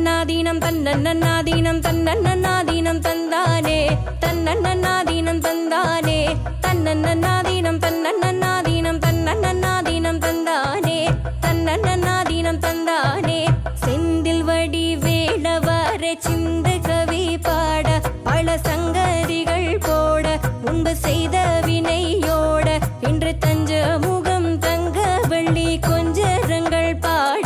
தன்னன்னாதீனம் தன்னன்னாதீனம் தன்னன்னாதீனம் தந்தானே தன்னன்னாதீனம் தந்தானே தன்னன்னாதீனம் தன்னன்னாதீனம் தன்னன்னாதீனம் தந்தானே தன்னன்னாதீனம் தந்தானே செந்தில் வடி வேளவர சிந்து கவி பாட பல சங்கதிகள் போட முன்பு செய்த வினையோட இன்று தஞ்ச முகம் தங்க வெள்ளி கொஞ்சரங்கள் பாட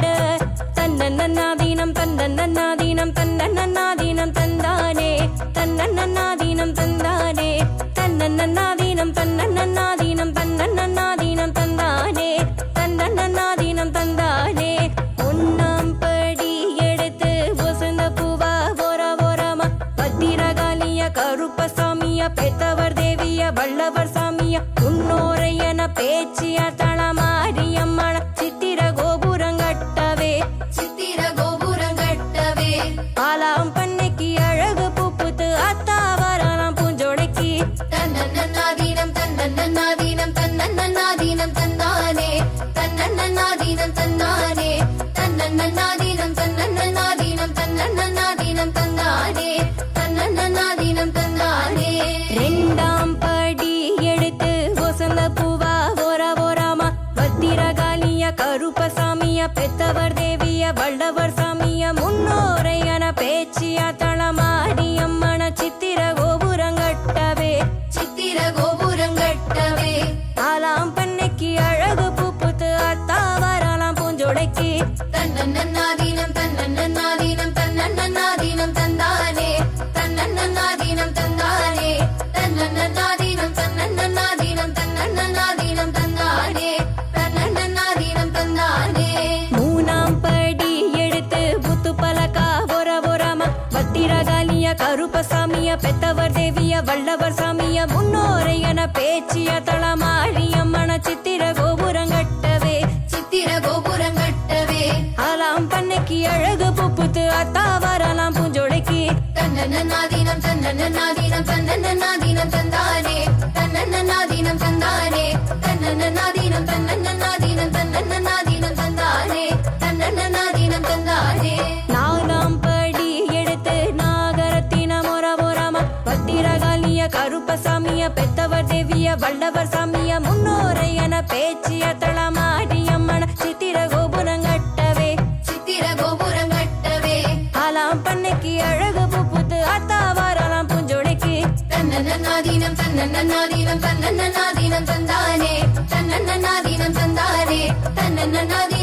தன்னன்னாதீனம் தன்னன்னாதீனம் தன்னன்னாதீனம் தந்தானே தன்னன்னாதீனம் தந்தானே தன்னன்னாதீனம் தன்னன்னாதீனம் தன்னன்னாதீனம் தந்தானே தன்னன்னாதீனம் தந்தானே ஒன்னாம் படி எடுத்து வசந்த பூவா போர போராமா பத்திரகாளிய கருப்பசாமிய பெத்தவர் தேவிய வல்லவர் சாமிய முன்னோரையன பேச்சிய தளமாரியம்மன சித்திர கோபுரங்கட்டவே சித்திர கோபுரம் கட்டவே ஆலாம் பண்ணைக்கு அழகு பூப்புத்து அத்தாவராலாம் பூஞ்சோடைக்கு தன்னன்னாதீனம் தன்னன்னாதீனம் தன்னன்னாதீனம் தந்தானே தன்னன்னாதீனம் தந்தானே தன்னன்னாதீனம் தன்னன்னாதீனம் தன்னன்னாதீனம் தந்தானே தன்னன்னாதீனம் தந்தானே ரெண்டாம் படி எடுத்து வசந்த பூவா போர போராமா பத்திரகாளிய கருப்பசாமிய பெத்தவர் தேவிய வல்லவர் சாமிய முன்னோரையன பேச்சிய தளமாரியம்மன சித்திர கோபுரங்கட்டவே சித்திர கோபுரம் கட்டவே ஆலாம் பண்ணைக்கு அழகு பூப்புத்து அத்தாவராலாம் பூஞ்சோடைக்கு தன்னன்னாதீனம் தன்னன்னாதீனம் தன்னன்னாதீனம் தந்தானே தன்னன்னாதீனம் தந்தானே தன்னன்னாதீனம் தன்னன்னாதீனம் தன்னன்னாதீனம் தந்தானே தன்னன்னாதீனம் தந்தானே மூணாம் படி எடுத்து புத்து பலக்கா போர போராம பத்திரகாளிய கருப்பசாமிய பெத்தவர் தேவிய வல்லவர் சாமிய முன்னோரையன பேச்சிய தளமாழியம்மன சித்திர கோபுரங்கட்டவே சித்திர கோபுரம் கட்டவே ஆலாம் பண்ணைக்கு அழகு புப்புத்து அத்தாவராலாம் பூஞ்சோடைக்கு தன்னன்னாதீனம் தன்னன்னாதீனம் தன்னன்னாதீனம் தந்தானே தன்னன்னாதீனம் தந்தானே தன்னன்னாதீனம் தன்னன்னாதீனம் தன்னன்னாதீனம் தந்தானே தன்னன்னாதீனம் தந்தானே நாலாம் படி எடுத்து நாகரத்தின மொர போராம பத்திரகாளிய கருப்பசாமிய பெத்தவர் தேவிய வல்லவர் சாமிய முன்னோரையன பேச்சிய தளமாடியம்மன சித்திர கோபுரங்கட்டவே சித்திர கோபுரம் கட்டவே ஆலாம் பண்ணைக்கு அழகு புப்புத்து அத்தாவாராலாம் பூஞ்சோடைக்கு தன்னன்னாதீனம் தன்னன்னாதீனம் தன்னன்னாதீனம் தந்தானே தன்னன்னாதீனம் தந்தானே தன்னன்னாதீனம்